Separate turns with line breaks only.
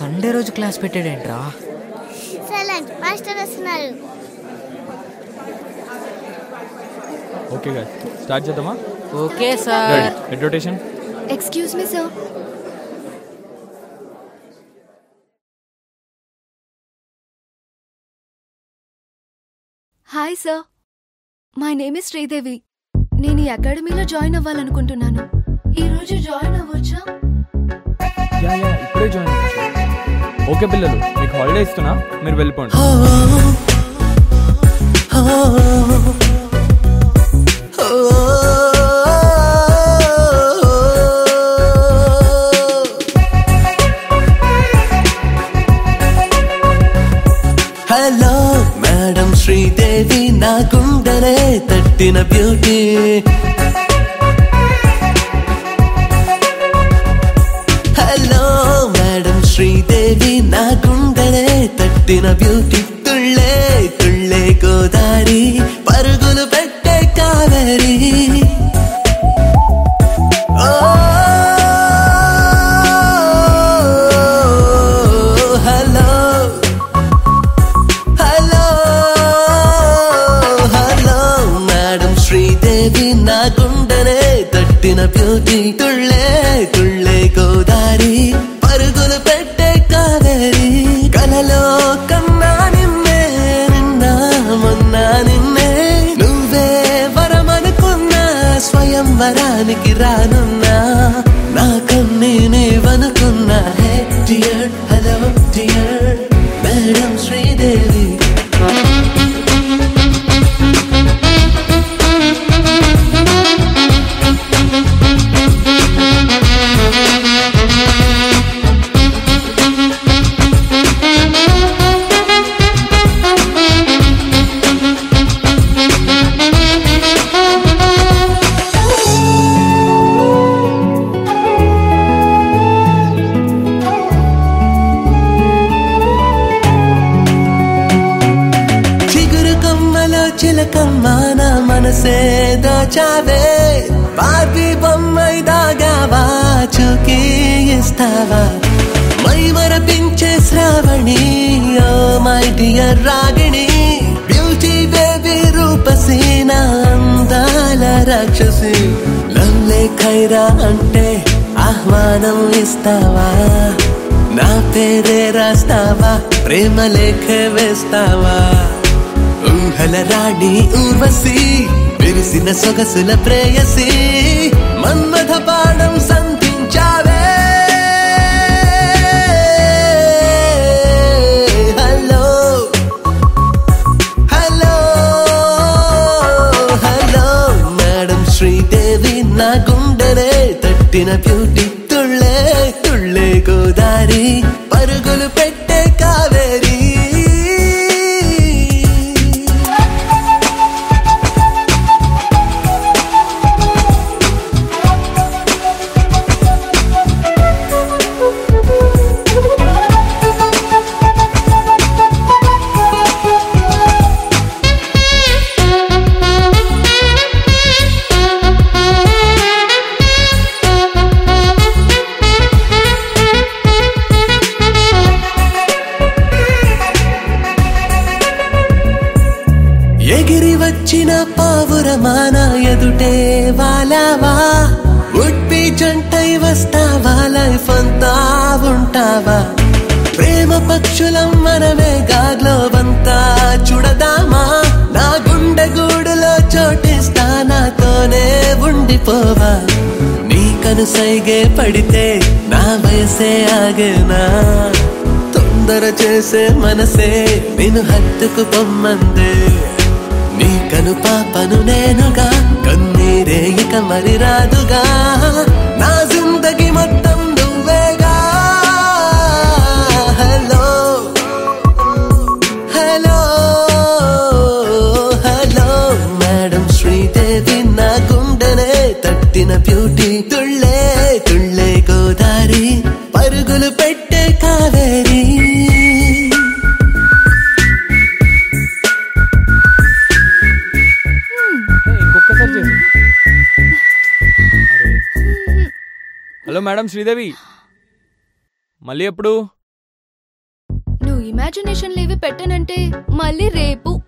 Sunday రోజు class పెట్టాడేంట్రా
silent master వస్తున్నారు
ఓకే గాయ్ స్టార్ట్ చేద్దామా
okay sir
head rotation
excuse me sir hi sir my name is Sridevi నేను ఈ అకాడమీలో జాయిన్ అవ్వాలనుకుంటున్నాను ఈ రోజు జాయిన్ అవ్వచ్చా
యా యా ఇప్పుడే జాయిన్ ఓకే పిల్లలు మీకు హాలిడే ఇస్తున్నా మీరు వెళ్ళిపోండి
హలో మేడం శ్రీదేవి నా గుండెలే తట్టిన బ్యూటీ హలో మేడం శ్రీదేవి నా గుండెలే తట్టిన బ్యూటీ తుళ్ళే తుళ్ళే గోదారి పరుగులు పెట్టే కావేరి ఓ hello hello hello madam Sridevi నా గుండెనే తట్టిన బ్యూటీ తుళ్ళే తుళ్ళే గోదారి పరుగులు పెట్టే కావేరి కలలో కన్నా నిన్నే నిన్న మొన్న నిన్నే నువ్వే వరమనుకున్నా స్వయం వరానికి రానున్నా నా కన్నీ నీవనుకున్నా hey dear hello dear madam Sridevi చిగురు కొమ్మలో చిలకమ్మ నా మనసే దాచావే బార్బీ బొమ్మై దాగావా చూకి ఇస్తావా మై మరపించే Shravani oh my dear Ragini beauty baby రూపసి నా అందాల రాక్షసి లవ్లే ఖైరా అంటే ఆహ్వానం ఇస్తావా నా పేరే రాస్తావా ప్రేమ లేఖ వేస్తావా ఊహల రాణి ఊర్వశి విరిసిన సొగసుల ప్రేయసి మన్మథ పాడం సంధించావే hello hello hello madam Sridevi నా గుండెనే తట్టిన బ్యూటీ తుళ్ళే తుళ్ళే గోదారి పరుగులు పెట్టే కావేరి ఎగిరి వచ్చిన పావురమాన ఎదుటే వాలావా ఉడ్పి జంటై వస్తావా లైఫ్ అంతా ఉంటావా ప్రేమ పక్షులం మనమే గాగ్లో వంతా చూడదామా నా గుండె గూడులో చోటిస్తా నాతోనే ఉండిపోవా నీ కనుసైగే పడితే నా వయసే ఆగేనా తొందర చేసే మనసే నేను హత్తుకు పొమ్మందే నీ కను పాపను నేనుగా కన్నీరే ఇక మరి రాదుగా నా జిందగి మొత్తం నువ్వేగా hello hello hello madam Sridevi నా గుండెనే తట్టిన బ్యూటీ తుళ్ళే తుళ్ళే గోదారి పరుగులు పెట్టే కావేరి
ఇంకొకసారి చేసి హలో మేడం శ్రీదేవి మళ్ళీ ఎప్పుడు
ఇమాజినేషన్ లేవి పెట్టానంటే మళ్ళీ రేపు